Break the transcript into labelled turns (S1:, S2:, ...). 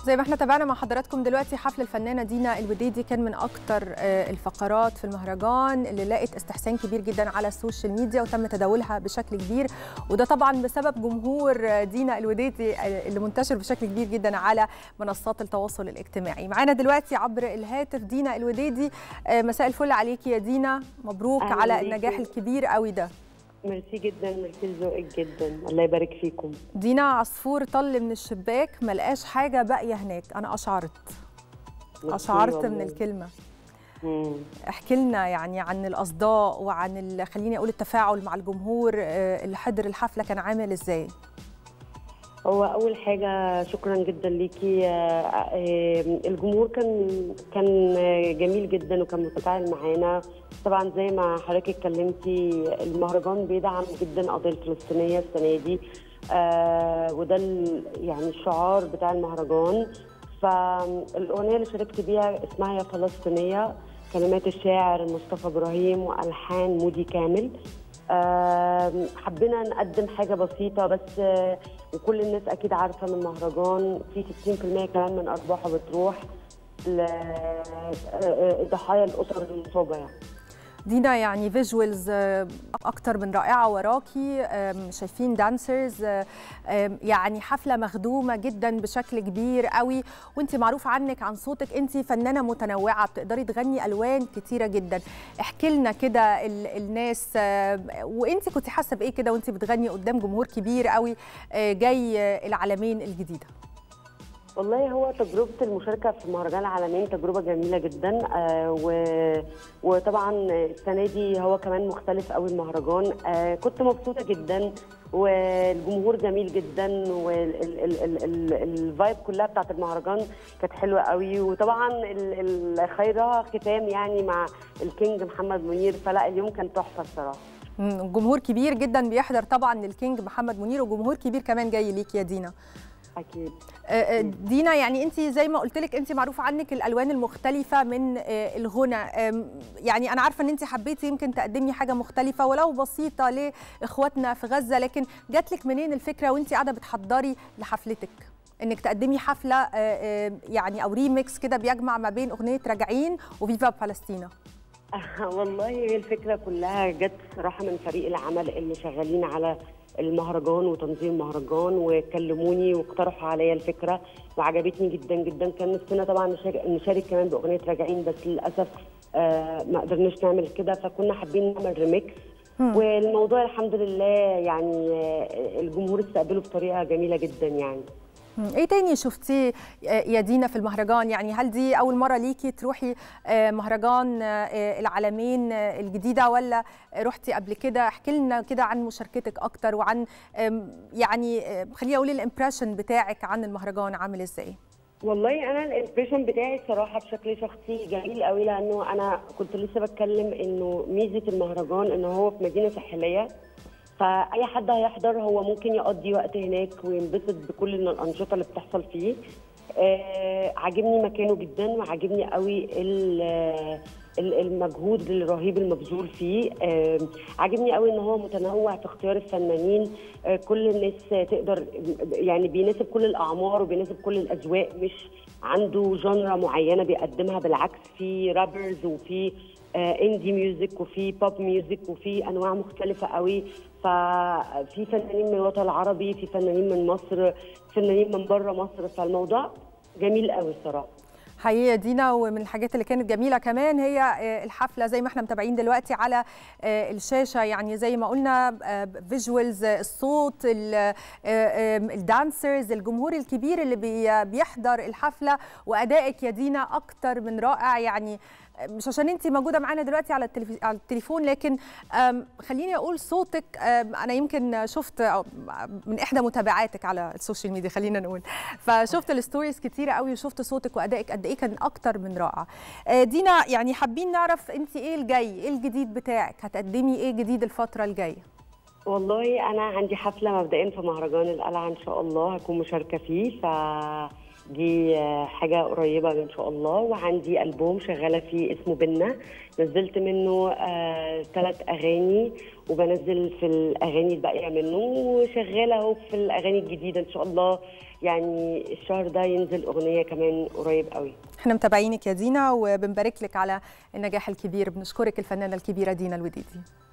S1: زي ما احنا تابعنا مع حضراتكم دلوقتي حفل الفنانه دينا الوديدي كان من اكتر الفقرات في المهرجان اللي لقت استحسان كبير جدا على السوشيال ميديا وتم تداولها بشكل كبير وده طبعا بسبب جمهور دينا الوديدي اللي منتشر بشكل كبير جدا على منصات التواصل الاجتماعي معانا دلوقتي عبر الهاتف دينا الوديدي مساء الفل عليكي يا دينا مبروك على النجاح الكبير قوي ده
S2: ميرسي جدا ميرسي لذوقك جدا الله يبارك فيكم
S1: دينا عصفور طل من الشباك ما لقاش حاجه باقيه هناك انا اشعرت اشعرت من الكلمه احكي لنا يعني عن الاصداء وعن خليني اقول التفاعل مع الجمهور اللي حضر الحفله كان عامل ازاي
S2: هو اول حاجه شكرا جدا ليكي الجمهور كان كان جميل جدا وكان متفاعل معانا طبعا زي ما حضرتك اتكلمتي المهرجان بيدعم جدا القضيه الفلسطينيه السنه دي آه وده يعني الشعار بتاع المهرجان فالاغنيه اللي شاركت بيها اسمها يا فلسطينيه كلمات الشاعر مصطفى ابراهيم والحان مودي كامل أه حبينا نقدم حاجه بسيطه بس أه وكل الناس اكيد عارفه ان المهرجان في 60% كمان من ارباحه بتروح لضحايا الاسر المصابه يعني
S1: دينا يعني فيجوالز اكتر من رائعه وراكي شايفين دانسرز يعني حفله مخدومه جدا بشكل كبير قوي وانت معروف عنك عن صوتك انت فنانه متنوعه بتقدري تغني الوان كتيره جدا احكي لنا كده الناس وانت كنت حاسه بايه كده وانت بتغني قدام جمهور كبير قوي جاي العالمين الجديده
S2: والله هو تجربة المشاركة في مهرجان العالمين تجربة جميلة جدا آه و... وطبعا السنة دي هو كمان مختلف قوي المهرجان آه كنت مبسوطة جدا والجمهور جميل جدا والفايب كلها بتاعت المهرجان كانت حلوة قوي وطبعا خيرها ختام يعني مع الكينج محمد منير فلا اليوم كان تحفة الصراحة
S1: جمهور كبير جدا بيحضر طبعا الكينج محمد منير وجمهور كبير كمان جاي ليك يا دينا
S2: اكيد
S1: دينا يعني انت زي ما قلت لك انت معروف عنك الالوان المختلفه من الغنى يعني انا عارفه ان انت حبيتي يمكن تقدمي حاجه مختلفه ولو بسيطه لاخواتنا في غزه لكن جات لك منين الفكره وانت قاعده بتحضري لحفلتك انك تقدمي حفله يعني او ريميكس كده بيجمع ما بين اغنيه راجعين وفيفا فلسطينا
S2: والله هي الفكره كلها جت صراحه من فريق العمل اللي شغالين على المهرجان وتنظيم المهرجان وكلموني واقترحوا عليا الفكره وعجبتني جدا جدا كان نفسنا طبعا نشارك كمان باغنيه راجعين بس للاسف آه ما قدرناش نعمل كده فكنا حابين نعمل ريميكس والموضوع الحمد لله يعني الجمهور استقبله بطريقه جميله جدا يعني
S1: ايه تاني شفتيه يا دينا في المهرجان يعني هل دي اول مره ليكي تروحي مهرجان العالمين الجديده ولا رحتي قبل كده احكي لنا كده عن مشاركتك اكتر وعن يعني خليني اقول الامبريشن بتاعك عن المهرجان عامل ازاي
S2: والله انا الامبريشن بتاعي صراحه بشكل شخصي جميل قوي لانه انا كنت لسه بتكلم انه ميزه المهرجان ان هو في مدينه ساحليه فاي حد هيحضر هو ممكن يقضي وقت هناك وينبسط بكل الانشطه اللي بتحصل فيه آه عاجبني مكانه جدا وعاجبني قوي المجهود الرهيب المبذول فيه آه عاجبني قوي ان هو متنوع في اختيار الفنانين آه كل الناس تقدر يعني بيناسب كل الاعمار وبيناسب كل الاذواق مش عنده جنرا معينه بيقدمها بالعكس في رابرز وفي اندي ميوزك وفي بوب ميوزك وفي انواع مختلفه قوي ففي فنانين من الوطن العربي في فنانين من مصر فنانين من بره مصر فالموضوع جميل قوي الصراحه
S1: حقيقه دينا ومن الحاجات اللي كانت جميله كمان هي الحفله زي ما احنا متابعين دلوقتي على الشاشه يعني زي ما قلنا فيجوالز الصوت الدانسرز الجمهور الكبير اللي بيحضر الحفله وادائك يا دينا اكتر من رائع يعني مش عشان انت موجوده معانا دلوقتي على على التليفون لكن خليني اقول صوتك انا يمكن شفت من احدى متابعاتك على السوشيال ميديا خلينا نقول فشفت الستوريز كتيره قوي وشفت صوتك وادائك قد ايه كان اكتر من رائع دينا يعني حابين نعرف انت ايه الجاي ايه الجديد بتاعك هتقدمي ايه جديد الفتره الجايه
S2: والله انا عندي حفله مبدئيا في مهرجان القلعه ان شاء الله هكون مشاركه فيه ف دي آه، حاجه قريبه ان شاء الله وعندي البوم شغاله فيه اسمه بنا نزلت منه ثلاث اغاني وبنزل في الاغاني الباقيه منه وشغاله اهو في الاغاني الجديده ان شاء الله يعني الشهر ده ينزل اغنيه كمان قريب قوي
S1: احنا متابعينك يا دينا وبنبارك لك على النجاح الكبير بنشكرك الفنانه الكبيره دينا الوديدي